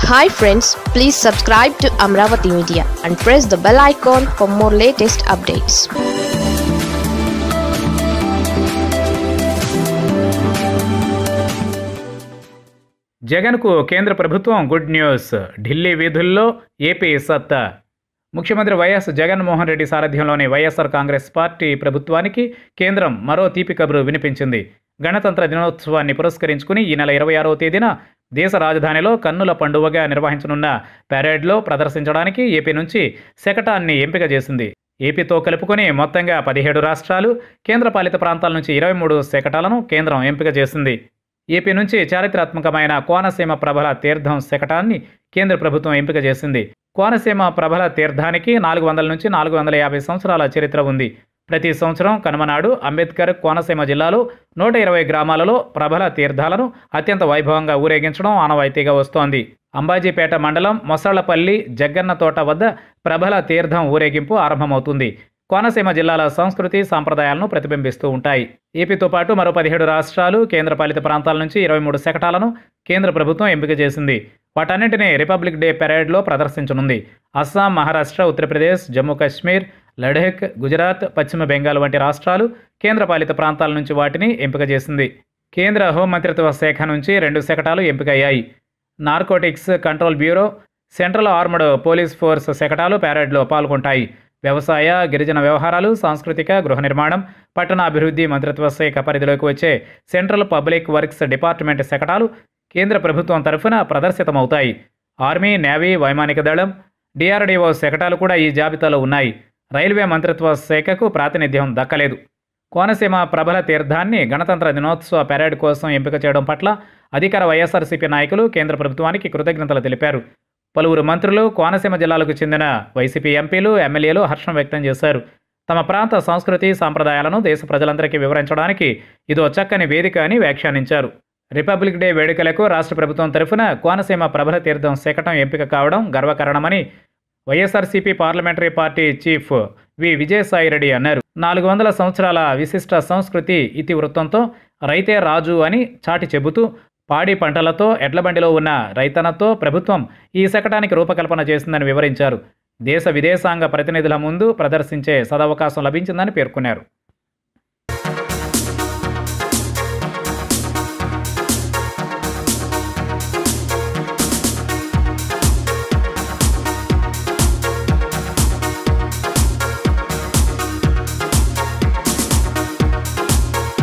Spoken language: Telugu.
hi friends please subscribe to Amaravati media and press the bell icon for more latest updates జగన్కు కేంద్ర ప్రభుత్వం గుడ్ న్యూస్ ఢిల్లీ వీధుల్లో ఏపీ సత్తా ముఖ్యమంత్రి వైఎస్ జగన్మోహన్ రెడ్డి సారథ్యంలోని వైఎస్ఆర్ కాంగ్రెస్ పార్టీ ప్రభుత్వానికి కేంద్రం మరో తీపి కబురు వినిపించింది గణతంత్ర దినోత్సవాన్ని పురస్కరించుకుని ఈ నెల ఇరవై ఆరవ తేదీన దేశ రాజధానిలో కన్నుల పండువగా నిర్వహించనున్న పెరేడ్లో ప్రదర్శించడానికి ఏపీ నుంచి శకటాన్ని ఎంపిక చేసింది ఏపీతో కలుపుకొని మొత్తంగా పదిహేడు రాష్ట్రాలు కేంద్రపాలిత ప్రాంతాల నుంచి ఇరవై మూడు శకటాలను కేంద్రం ఎంపిక చేసింది ఏపీ నుంచి చారిత్రాత్మకమైన కోనసీమ ప్రభల తీర్థం శకటాన్ని కేంద్ర ప్రభుత్వం ఎంపిక చేసింది కోనసీమ ప్రభల తీర్థానికి నాలుగు వందల నుంచి నాలుగు వందల యాభై సంవత్సరాల చరిత్ర ఉంది ప్రతి సంవత్సరం కనుమనాడు అంబేద్కర్ కోనసీమ జిల్లాలో నూట ఇరవై గ్రామాలలో ప్రభల తీర్థాలను అత్యంత వైభవంగా ఊరేగించడం ఆనవాయితీగా వస్తోంది అంబాజీపేట మండలం మొసళ్లపల్లి జగ్గన్న తోట వద్ద ప్రభల తీర్థం ఊరేగింపు ఆరంభమవుతుంది కోనసీమ జిల్లాల సంస్కృతి సాంప్రదాయాలను ప్రతిబింబిస్తూ ఉంటాయి ఏపీతో పాటు మరో పదిహేడు రాష్ట్రాలు కేంద్రపాలిత ప్రాంతాల నుంచి ఇరవై మూడు శకటాలను కేంద్ర ప్రభుత్వం ఎంపిక చేసింది వాటన్నింటినీ రిపబ్లిక్ డే పెరేడ్లో ప్రదర్శించనుంది అస్సాం మహారాష్ట్ర ఉత్తరప్రదేశ్ జమ్మూ కాశ్మీర్ లడఖ్ గుజరాత్ పశ్చిమ బెంగాల్ వంటి రాష్ట్రాలు కేంద్రపాలిత ప్రాంతాల నుంచి వాటిని ఎంపిక చేసింది కేంద్ర హోంమంత్రిత్వ శాఖ నుంచి రెండు శకటాలు ఎంపికయ్యాయి narcotics control bureau central armed police force శకటాలు పెరేడ్లో పాల్గొంటాయి వ్యవసాయ గిరిజన వ్యవహారాలు సాంస్కృతిక గృహ నిర్మాణం పట్టణాభివృద్ధి మంత్రిత్వ శాఖ పరిధిలోకి వచ్చే సెంట్రల్ పబ్లిక్ వర్క్స్ డిపార్ట్మెంట్ శకటాలు కేంద్ర ప్రభుత్వం తరఫున ప్రదర్శితమవుతాయి ఆర్మీ నేవీ వైమానిక దళం డిఆర్డీఓ శకటాలు కూడా ఈ జాబితాలో ఉన్నాయి రైల్వే మంత్రిత్వ శాఖకు ప్రాతినిధ్యం దక్కలేదు కోనసీమ ప్రభల తీర్థాన్ని గణతంత్ర దినోత్సవ పెరేడ్ కోసం ఎంపిక చేయడం పట్ల అధికార వైఎస్ఆర్సీపీ నాయకులు కేంద్ర ప్రభుత్వానికి కృతజ్ఞతలు తెలిపారు పలువురు మంత్రులు కోనసీమ జిల్లాలకు చెందిన వైసీపీ ఎంపీలు ఎమ్మెల్యేలు హర్షం వ్యక్తం చేశారు తమ ప్రాంత సంస్కృతి సాంప్రదాయాలను దేశ ప్రజలందరికీ వివరించడానికి ఇదో చక్కని వేదిక అని వ్యాఖ్యానించారు రిపబ్లిక్ డే వేడుకలకు రాష్ట్ర ప్రభుత్వం తరఫున కోనసీమ ప్రభల తీర్థం శకటం ఎంపిక కావడం గర్వకారణమని YSRCP parliamentary party chief V Vijayasai Reddy అన్నారు నాలుగు వందల సంవత్సరాల విశిష్ట సంస్కృతి ఇతివృత్తంతో రైతే రాజు అని చాటి చెబుతూ పాడి పంటలతో ఎడ్లబండిలో ఉన్న రైతన్నతో ప్రభుత్వం ఈ శకటానికి రూపకల్పన చేసిందని వివరించారు దేశ విదేశాంగ ప్రతినిధుల ముందు ప్రదర్శించే సదవకాశం లభించిందని పేర్కొన్నారు